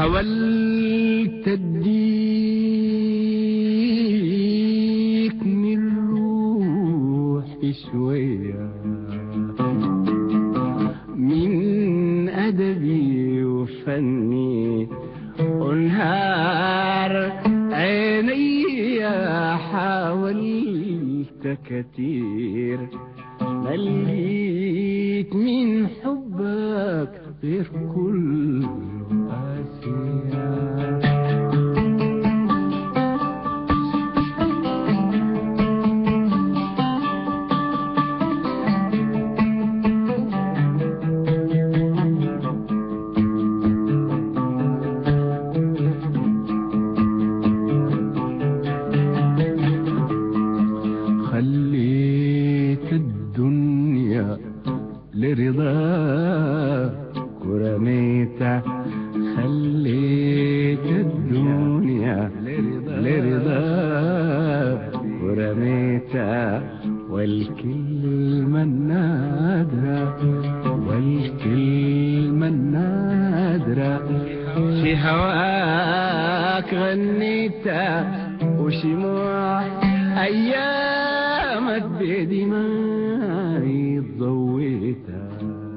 حاولت اديك من روحي شوية من ادبي وفني ونهار عيني حاولت كتير مليت من حبك غير كل قاسية خليت الدنيا لرضاك ورميتها خليت الدنيا لرضاك ورميتها والكلمة النادرة والكلمة النادرة في هواك غنيتها وشموع أيامك بيدي ما ضويتها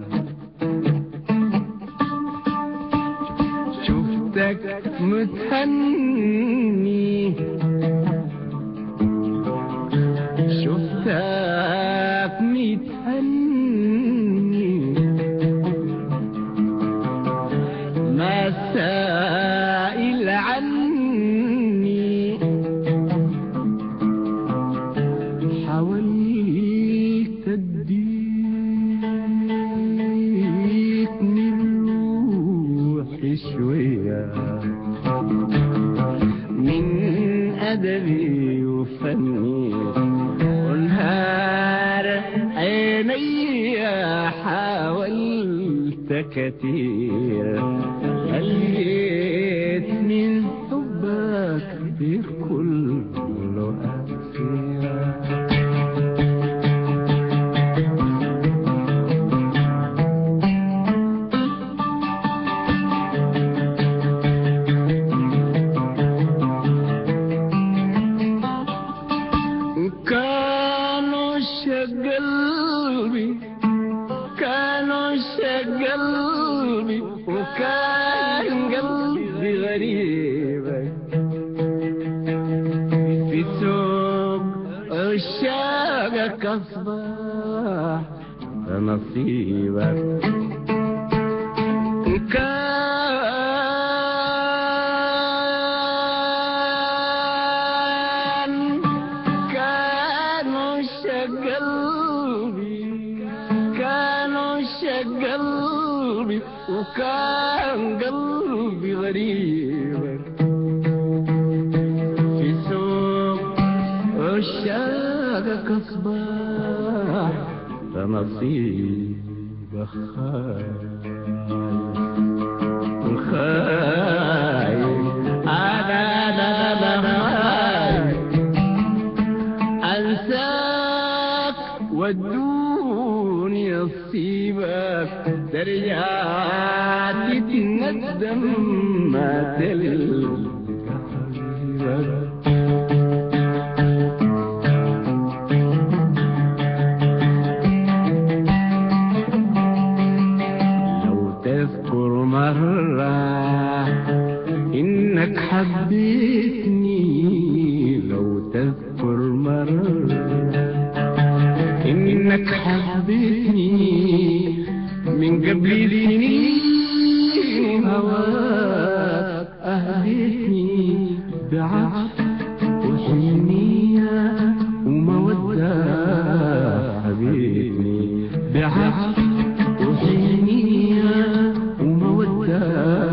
شفتك متهني شفتك متهني ما سائل عني حاولت اديك من روحي شوية من ادبي وفني ونهار عيني حاولت كتير خليت من حبك في كل أسيرة كانوا قلبي كانوا قلبي وكان قلبي غريبك في سوق عشاقك أصبح نصيبك كان كانوا قلبي كانوا قلبي وكان قلبي غريبك في سوق عشاقك أصبح فنصيبك خايف خايف أنا أنا أنا خايف أنساك والدنيا تصيبك ترجع تتندم ما تلقى حبيبك لو تذكر مرة إنك حبيتني لو تذكر مرة إنك حبيتني من قبل سنين هواك أهديتني بعطف وحنية ومودة حبيتني بعطف وحنية ومودة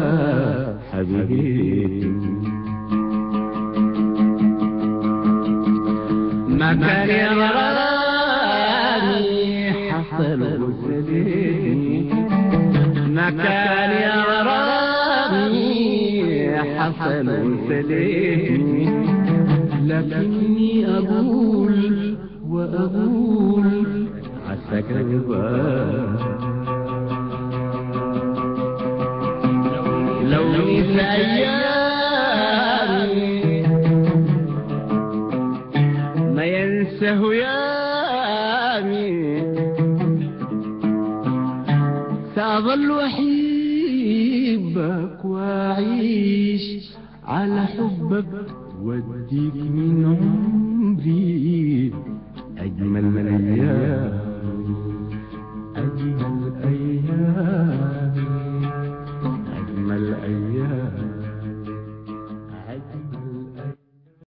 حبيبي ما كان يغراني حصل وسديني ما كان يغراني حصل وسديني لكني أقول وأقول عساك رضا لو نسى أيامي ما ينساه يامي سأظل أحبك وأعيش على حبك وأديك من عمري